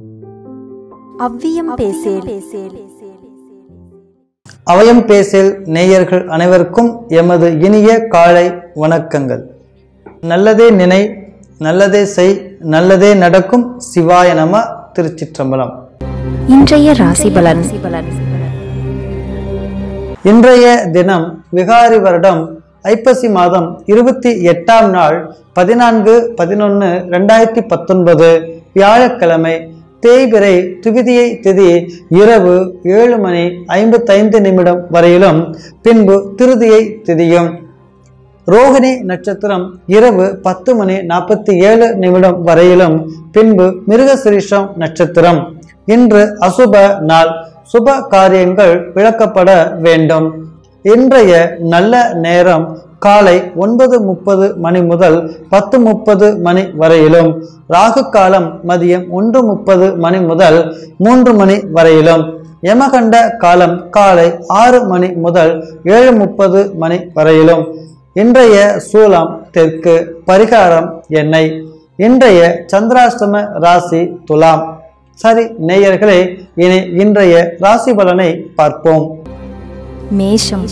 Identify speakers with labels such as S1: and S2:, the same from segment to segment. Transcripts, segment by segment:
S1: அவ்வியம் பேசேல்
S2: அவயம் பேசில் நேயர்கள் அனைவருக்கும் எமது இனிய காலை வணக்கங்கள் நல்லதே நினை நல்லதே செய் நல்லதே நடக்கும் சிவாய நம திருச்சிற்றம்பலம்
S1: இன்றைய ராசி பலன்
S2: இன்றைய தினம் விகாரி வருடம் ஐப்பசி மாதம் இருபத்தி எட்டாம் நாள் பதினான்கு பதினொன்று ரெண்டாயிரத்தி பத்தொன்பது வியாழக்கிழமை தேய்பிறை துவிதியை திதி இரவு ஏழு மணி ஐம்பத்தைந்து நிமிடம் வரையிலும் பின்பு திருதியை திதியும் ரோகிணி நட்சத்திரம் இரவு பத்து மணி நாற்பத்தி ஏழு நிமிடம் வரையிலும் பின்பு மிருகசிரீஷம் நட்சத்திரம் இன்று அசுப நாள் சுப காரியங்கள் விளக்கப்பட வேண்டும் இன்றைய நல்ல நேரம் காலை ஒன்பது முப்பது மணி முதல் பத்து முப்பது மணி வரையிலும் ராகு காலம் மதியம் ஒன்று முப்பது மணி முதல் மூன்று மணி வரையிலும் யமகண்ட காலம் காலை ஆறு மணி முதல் ஏழு முப்பது மணி வரையிலும் இன்றைய சூலம் தெற்கு பரிகாரம் எண்ணெய் இன்றைய சந்திராஷ்டம ராசி துலாம் சரி நேயர்களே இனி இன்றைய ராசி பலனை பார்ப்போம்
S1: மேஷம்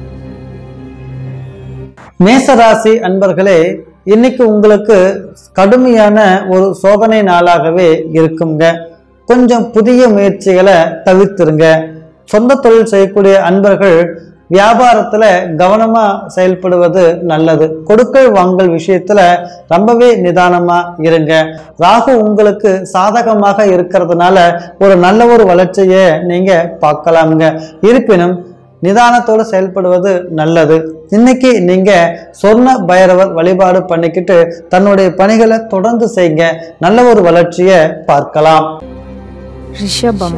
S2: மேசராசி அன்பர்களே இன்னைக்கு உங்களுக்கு கடுமையான ஒரு சோதனை நாளாகவே இருக்குங்க கொஞ்சம் புதிய முயற்சிகளை தவிர்த்துருங்க சொந்த தொழில் செய்யக்கூடிய அன்பர்கள் வியாபாரத்துல கவனமா செயல்படுவது நல்லது கொடுக்கல் வாங்கல் விஷயத்துல ரொம்பவே நிதானமா இருங்க ராகு உங்களுக்கு சாதகமாக இருக்கிறதுனால ஒரு நல்ல ஒரு வளர்ச்சியை நீங்க பார்க்கலாம்ங்க இருப்பினும் நிதானத்தோடு செயல்படுவது நல்லது இன்னைக்கு நீங்க சொர்ண பைரவர் வழிபாடு பண்ணிக்கிட்டு தன்னுடைய பணிகளை தொடர்ந்து செய்யுங்க நல்ல ஒரு வளர்ச்சியை பார்க்கலாம்
S1: ரிஷபம்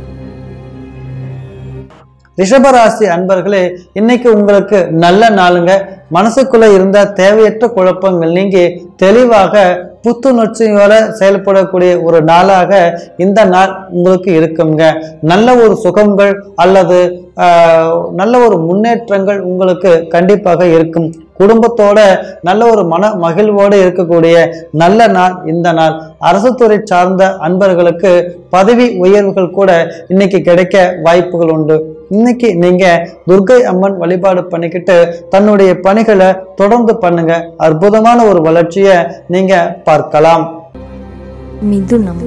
S2: ரிஷபராசி அன்பர்களே இன்னைக்கு உங்களுக்கு நல்ல நாளுங்க மனசுக்குள்ள இருந்த தேவையற்ற குழப்பங்கள் நீங்கி தெளிவாக புத்துணர்ச்சியோட செயல்படக்கூடிய ஒரு நாளாக இந்த நாள் உங்களுக்கு இருக்குங்க நல்ல ஒரு சுகங்கள் அல்லது ஆஹ், நல்ல ஒரு முன்னேற்றங்கள் உங்களுக்கு கண்டிப்பாக இருக்கும் குடும்பத்தோட நல்ல ஒரு மன மகிழ்வோடு இருக்கக்கூடிய நல்ல நாள் இந்த நாள் அரசு துறை சார்ந்த அன்பர்களுக்கு பதவி உயர்வுகள் கூட இன்னைக்கு கிடைக்க வாய்ப்புகள் உண்டு இன்னைக்கு நீங்க துர்கை அம்மன் வழிபாடு பண்ணிக்கிட்டு தன்னுடைய பணிகளை தொடர்ந்து பண்ணுங்க அற்புதமான ஒரு வளர்ச்சியை நீங்க பார்க்கலாம்
S1: மிதுனம்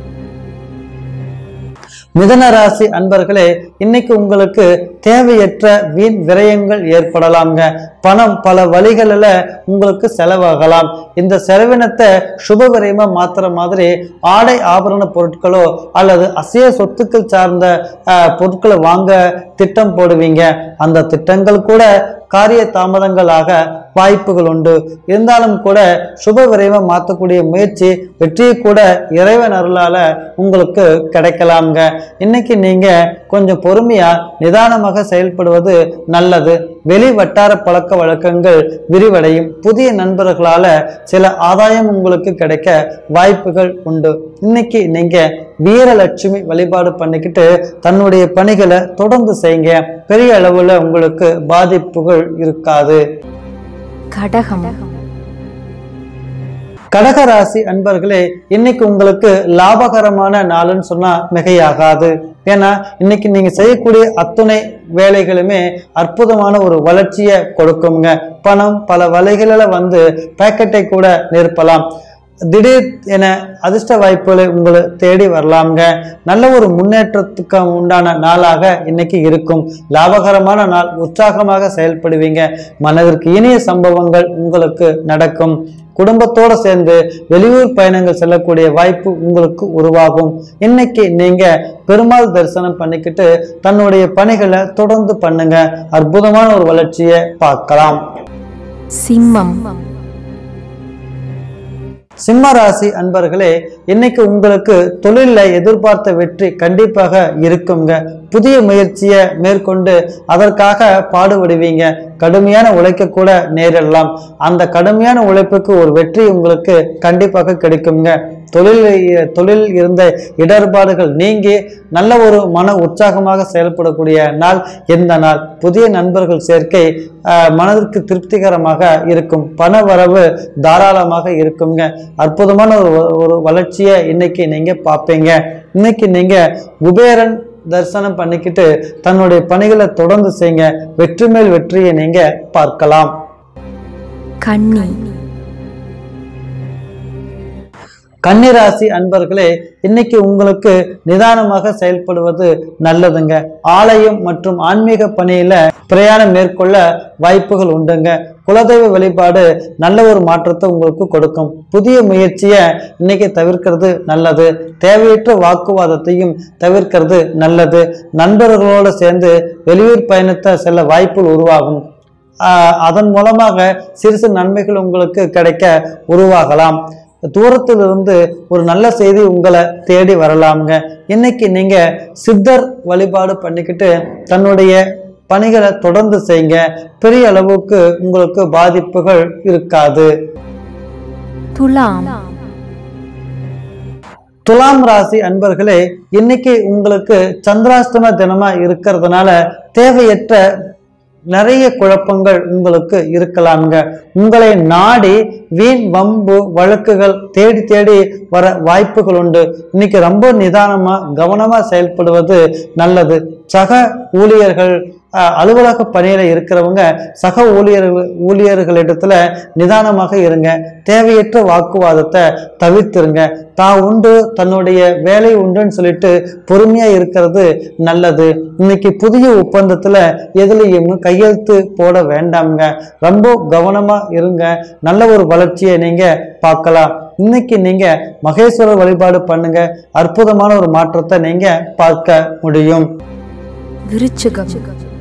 S2: மிதன ராசி அன்பர்களே இன்னைக்கு உங்களுக்கு தேவையற்ற வீண் விரயங்கள் ஏற்படலாம்ங்க பணம் பல வழிகளில் உங்களுக்கு செலவாகலாம் இந்த செலவினத்தை சுப விரயமா மாத்துற மாதிரி ஆடை ஆபரண பொருட்களோ அல்லது அசைய சொத்துக்கள் சார்ந்த ஆஹ், பொருட்களை வாங்க திட்டம் போடுவீங்க அந்த திட்டங்கள் கூட காரிய தாமதங்களாக வாய்ப்புகள் உண்டு இருந்தாலும் கூட சுப விரைவை மாற்றக்கூடிய முயற்சி வெற்றியை கூட இறைவன் அருளால உங்களுக்கு கிடைக்கலாம்ங்க இன்னைக்கு நீங்க கொஞ்சம் பொறுமையா நிதானமாக செயல்படுவது நல்லது வெளி வட்டார பழக்க வழக்கங்கள் விரிவடையும் புதிய நண்பர்களால சில ஆதாயம் உங்களுக்கு கிடைக்க வாய்ப்புகள் உண்டு இன்னைக்கு நீங்க வீரலட்சுமி வழிபாடு பண்ணிக்கிட்டு தன்னுடைய பணிகளை தொடர்ந்து செய்யுங்க பெரிய அளவுல உங்களுக்கு பாதிப்புகள் இருக்காது
S1: கடகம்
S2: கடகராசி அன்பர்களே இன்னைக்கு உங்களுக்கு லாபகரமான நாளுன்னு சொன்னா மிகையாகாது ஏன்னா இன்னைக்கு நீங்க செய்யக்கூடிய அத்துணை வேலைகளுமே அற்புதமான ஒரு வளர்ச்சியை கொடுக்குங்க பணம் பல வலைகளில் வந்து பேக்கெட்டை கூட நிரப்பலாம் திடீர் என அதிர்ஷ்ட வாய்ப்புகளை உங்களை தேடி வரலாம்ங்க நல்ல ஒரு முன்னேற்றத்துக்கு உண்டான நாளாக இன்னைக்கு இருக்கும் லாபகரமான நாள் உற்சாகமாக செயல்படுவீங்க மனதிற்கு இனிய சம்பவங்கள் உங்களுக்கு நடக்கும் குடும்பத்தோட சேர்ந்து வெளியூர் பயணங்கள் செல்லக்கூடிய வாய்ப்பு உங்களுக்கு உருவாகும் இன்னைக்கு நீங்க பெருமாள் தரிசனம் பண்ணிக்கிட்டு தன்னுடைய பணிகளை தொடர்ந்து பண்ணுங்க அற்புதமான ஒரு வளர்ச்சியை பார்க்கலாம்
S1: சிம்மம்
S2: சிம்ம ராசி அன்பர்களே இன்னைக்கு உங்களுக்கு தொழில்ல எதிர்பார்த்த வெற்றி கண்டிப்பாக இருக்குங்க புதிய முயற்சியை மேற்கொண்டு அதற்காக பாடுபடுவீங்க கடுமையான உழைக்க கூட நேரிடலாம் அந்த கடுமையான உழைப்புக்கு ஒரு வெற்றி உங்களுக்கு கண்டிப்பாக கிடைக்குங்க தொழில் தொழில் இருந்த இடர்பாடுகள் நீங்கி நல்ல ஒரு மன உற்சாகமாக செயல்படக்கூடிய நாள் இந்த நாள் புதிய நண்பர்கள் சேர்க்கை ஆஹ், மனதிற்கு திருப்திகரமாக இருக்கும் பண வரவு தாராளமாக இருக்குங்க அற்புதமான ஒரு வ- ஒரு வளர்ச்சியை இன்னைக்கு நீங்க பார்ப்பீங்க இன்னைக்கு நீங்க குபேரன் தரிசனம் பண்ணிக்கிட்டு தன்னுடைய பணிகளை தொடர்ந்து செய்யுங்க வெற்றி மேல் வெற்றியை நீங்க பார்க்கலாம்
S1: கன்னி
S2: கன்னிராசி அன்பர்களே இன்னைக்கு உங்களுக்கு நிதானமாக செயல்படுவது நல்லதுங்க ஆலயம் மற்றும் ஆன்மீக பணியில பிரயாணம் மேற்கொள்ள வாய்ப்புகள் உண்டுங்க குலதெய்வ வழிபாடு நல்ல ஒரு மாற்றத்தை உங்களுக்கு கொடுக்கும் புதிய முயற்சியை இன்னைக்கு தவிர்க்கிறது நல்லது தேவையற்ற வாக்குவாதத்தையும் தவிர்க்கிறது நல்லது நண்பர்களோடு சேர்ந்து வெளியூர் பயணத்தை செல்ல வாய்ப்புகள் உருவாகும் ஆஹ் அதன் மூலமாக சிறு சிறு நன்மைகள் உங்களுக்கு கிடைக்க உருவாகலாம் தூரத்திலிருந்து ஒரு நல்ல செய்தி உங்களை தேடி வரலாம்ங்க இன்னைக்கு நீங்க சித்தர் வழிபாடு பண்ணிக்கிட்டு தன்னுடைய பணிகளை தொடர்ந்து செய்யுங்க பெரிய அளவுக்கு உங்களுக்கு பாதிப்புகள் இருக்காது
S1: துலாம்
S2: துலாம் ராசி அன்பர்களே இன்னைக்கு உங்களுக்கு சந்திராஷ்டம தினமா இருக்கிறதுனால தேவையற்ற நிறைய குழப்பங்கள் உங்களுக்கு இருக்கலாம்ங்க உங்களை நாடி வீண் வம்பு வழக்குகள் தேடி தேடி வர வாய்ப்புகள் உண்டு இன்னைக்கு ரொம்ப நிதானமா கவனமா செயல்படுவது நல்லது சக ஊழியர்கள் அஹ், அலுவலக பணியில இருக்கிறவங்க சக ஊழியர்கள் ஊழியர்களிடத்துல நிதானமாக இருங்க தேவையற்ற வாக்குவாதத்தை தவிர்த்துருங்க தான் உண்டு தன்னுடைய வேலை உண்டுன்னு சொல்லிட்டு பொறுமையா இருக்கிறது நல்லது இன்னைக்கு புதிய ஒப்பந்தத்துல எதுலையும் கையெழுத்து போட வேண்டாம்ங்க ரொம்ப கவனமா இருங்க நல்ல ஒரு வளர்ச்சியை நீங்க பார்க்கலாம் இன்னைக்கு நீங்க மகேஸ்வரர் வழிபாடு பண்ணுங்க அற்புதமான ஒரு மாற்றத்தை நீங்க பார்க்க முடியும்
S1: விருச்சிகம்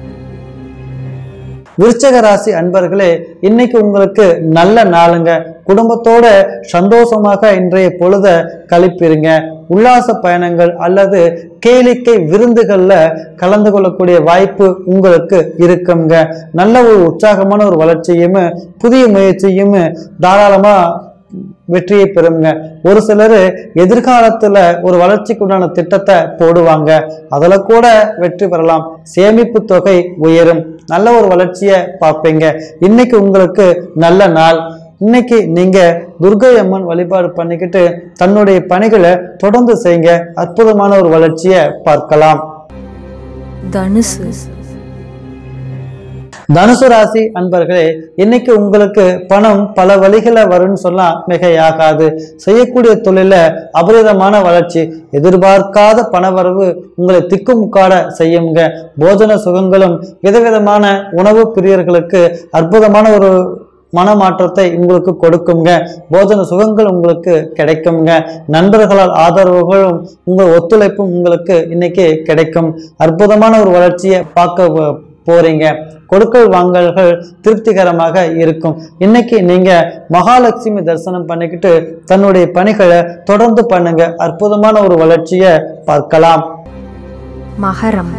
S2: விருச்சக ராசி அன்பர்களே இன்னைக்கு உங்களுக்கு நல்ல நாளுங்க குடும்பத்தோட சந்தோஷமாக இன்றைய பொழுத கழிப்பிருங்க உல்லாச பயணங்கள் அல்லது கேளிக்கை விருந்துகள்ல கலந்து கொள்ளக்கூடிய வாய்ப்பு உங்களுக்கு இருக்குங்க நல்ல ஒரு உற்சாகமான ஒரு வளர்ச்சியும் புதிய முயற்சியும் தாராளமா வெற்றியை பெறுங்க ஒரு சிலர் எதிர்காலத்துல ஒரு வளர்ச்சிக்குண்டான திட்டத்தை போடுவாங்க அதுல கூட வெற்றி பெறலாம் சேமிப்பு தொகை உயரும் நல்ல ஒரு வளர்ச்சியை பார்ப்பீங்க இன்னைக்கு உங்களுக்கு நல்ல நாள் இன்னைக்கு நீங்க துர்கை அம்மன் வழிபாடு பண்ணிக்கிட்டு தன்னுடைய பணிகளை தொடர்ந்து செய்யுங்க அற்புதமான ஒரு வளர்ச்சியை பார்க்கலாம்
S1: தனுசு
S2: தனுசு ராசி அன்பர்களே இன்னைக்கு உங்களுக்கு பணம் பல வழிகளை வரும்னு சொன்னா மிகையாகாது செய்யக்கூடிய தொழில அபரிதமான வளர்ச்சி எதிர்பார்க்காத பணவரவு உங்களை திக்குமுக்காட செய்யுங்க போஜன சுகங்களும் விதவிதமான உணவு பிரியர்களுக்கு அற்புதமான ஒரு மனமாற்றத்தை உங்களுக்கு கொடுக்குங்க போஜன சுகங்கள் உங்களுக்கு கிடைக்குங்க நண்பர்களால் ஆதரவுகளும் உங்கள் ஒத்துழைப்பும் உங்களுக்கு இன்னைக்கு கிடைக்கும் அற்புதமான ஒரு வளர்ச்சியை பார்க்க போ- போறீங்க கொடுக்கல் வாங்கல்கள் திருப்திகரமாக இருக்கும் இன்னைக்கு நீங்க மகாலட்சுமி தரிசனம் பண்ணிக்கிட்டு தன்னுடைய பணிகளை தொடர்ந்து பண்ணுங்க அற்புதமான ஒரு வளர்ச்சியை பார்க்கலாம்
S1: மகரம்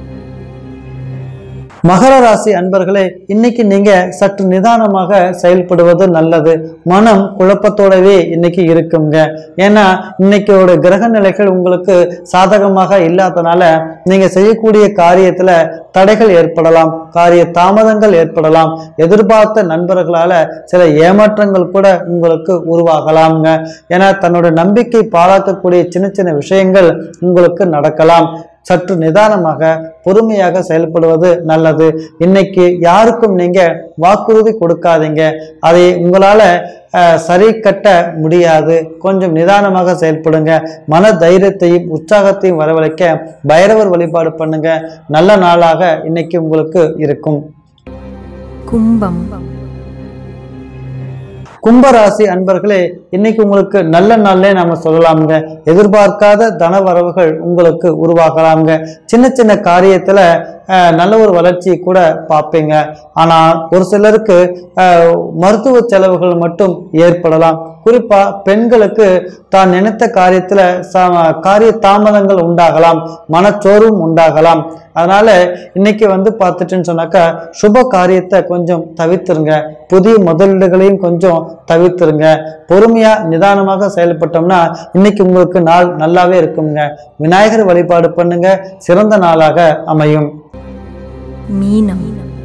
S2: மகர ராசி அன்பர்களே இன்னைக்கு நீங்க சற்று நிதானமாக செயல்படுவது நல்லது மனம் குழப்பத்தோடவே இன்னைக்கு இருக்குங்க ஏன்னா இன்னைக்கோட கிரக நிலைகள் உங்களுக்கு சாதகமாக இல்லாதனால நீங்க செய்யக்கூடிய காரியத்துல தடைகள் ஏற்படலாம் காரிய தாமதங்கள் ஏற்படலாம் எதிர்பார்த்த நண்பர்களால சில ஏமாற்றங்கள் கூட உங்களுக்கு உருவாகலாம்ங்க ஏன்னா தன்னோட நம்பிக்கை பாழாக்கக்கூடிய சின்ன சின்ன விஷயங்கள் உங்களுக்கு நடக்கலாம் சற்று நிதானமாக பொறுமையாக செயல்படுவது நல்லது இன்னைக்கு யாருக்கும் நீங்க வாக்குறுதி கொடுக்காதீங்க அதை உங்களால அஹ், சரி கட்ட முடியாது கொஞ்சம் நிதானமாக செயல்படுங்க மன தைரியத்தையும் உற்சாகத்தையும் வரவழைக்க பைரவர் வழிபாடு பண்ணுங்க நல்ல நாளாக இன்னைக்கு உங்களுக்கு இருக்கும்
S1: கும்பம்
S2: கும்பராசி அன்பர்களே இன்னைக்கு உங்களுக்கு நல்ல நாள்லே நாம சொல்லலாம்ங்க எதிர்பார்க்காத தன வரவுகள் உங்களுக்கு உருவாகலாம்ங்க சின்ன சின்ன காரியத்துல அஹ், நல்ல ஒரு வளர்ச்சி கூட பார்ப்பீங்க ஆனா ஒரு சிலருக்கு அஹ், மருத்துவ செலவுகள் மட்டும் ஏற்படலாம் குறிப்பா பெண்களுக்கு தான் நினைத்த காரியத்துல ச- காரிய தாமதங்கள் உண்டாகலாம் மனச்சோர்வும் உண்டாகலாம் அதனால இன்னைக்கு வந்து பார்த்துட்டுன்னு சொன்னாக்கா சுப காரியத்தை கொஞ்சம் தவிர்த்துருங்க புதிய முதலீடுகளையும் கொஞ்சம் தவிர்த்துருங்க பொறுமையா நிதானமாக செயல்பட்டோம்னா இன்னைக்கு உங்களுக்கு நாள் நல்லாவே இருக்குங்க விநாயகர் வழிபாடு பண்ணுங்க சிறந்த நாளாக அமையும்
S1: மீனம்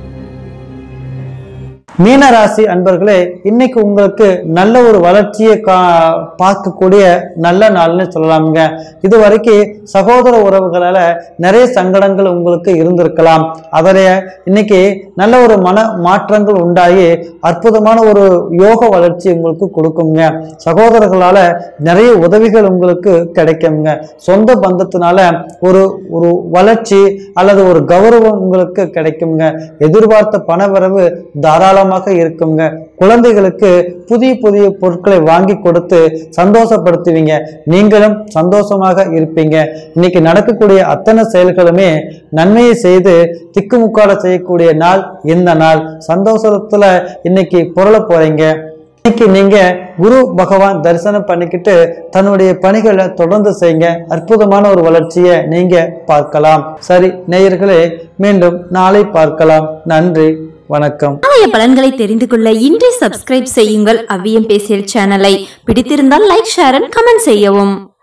S2: மீனராசி அன்பர்களே இன்னைக்கு உங்களுக்கு நல்ல ஒரு வளர்ச்சியை கா பார்க்கக்கூடிய நல்ல நாள்னு சொல்லலாமுங்க இது வரைக்கும் சகோதர உறவுகளால நிறைய சங்கடங்கள் உங்களுக்கு இருந்திருக்கலாம் அதில் இன்னைக்கு நல்ல ஒரு மன மாற்றங்கள் உண்டாகி அற்புதமான ஒரு யோக வளர்ச்சி உங்களுக்கு கொடுக்குங்க சகோதரர்களால நிறைய உதவிகள் உங்களுக்கு கிடைக்குங்க சொந்த பந்தத்தினால ஒரு ஒரு வளர்ச்சி அல்லது ஒரு கௌரவம் உங்களுக்கு கிடைக்குங்க எதிர்பார்த்த பணவரவு தாராளமாக இருக்குங்க குழந்தைகளுக்கு புதிய புதிய பொருட்களை வாங்கி கொடுத்து சந்தோஷப்படுத்துவீங்க நீங்களும் சந்தோஷமாக இருப்பீங்க இன்னைக்கு நடக்கக்கூடிய அத்தனை செயல்களுமே நன்மையை செய்து திக்குமுக்காட செய்யக்கூடிய நாள் இந்த நாள் சந்தோஷத்துல இன்னைக்கு புரள போறீங்க இன்னைக்கு நீங்க குரு பகவான் தரிசனம் பண்ணிக்கிட்டு தன்னுடைய பணிகளை தொடர்ந்து செய்யுங்க அற்புதமான ஒரு வளர்ச்சியை நீங்க பார்க்கலாம் சரி நேயர்களே மீண்டும் நாளை பார்க்கலாம் நன்றி வணக்கம்
S3: நாளைய பலன்களை தெரிந்து கொள்ள இன்றே சப்ஸ்கிரைப் செய்யுங்கள் அவ்வியம் பேசியல் சேனலை பிடித்திருந்தால் லைக் ஷேர் அண்ட் கமெண்ட் செய்யவும்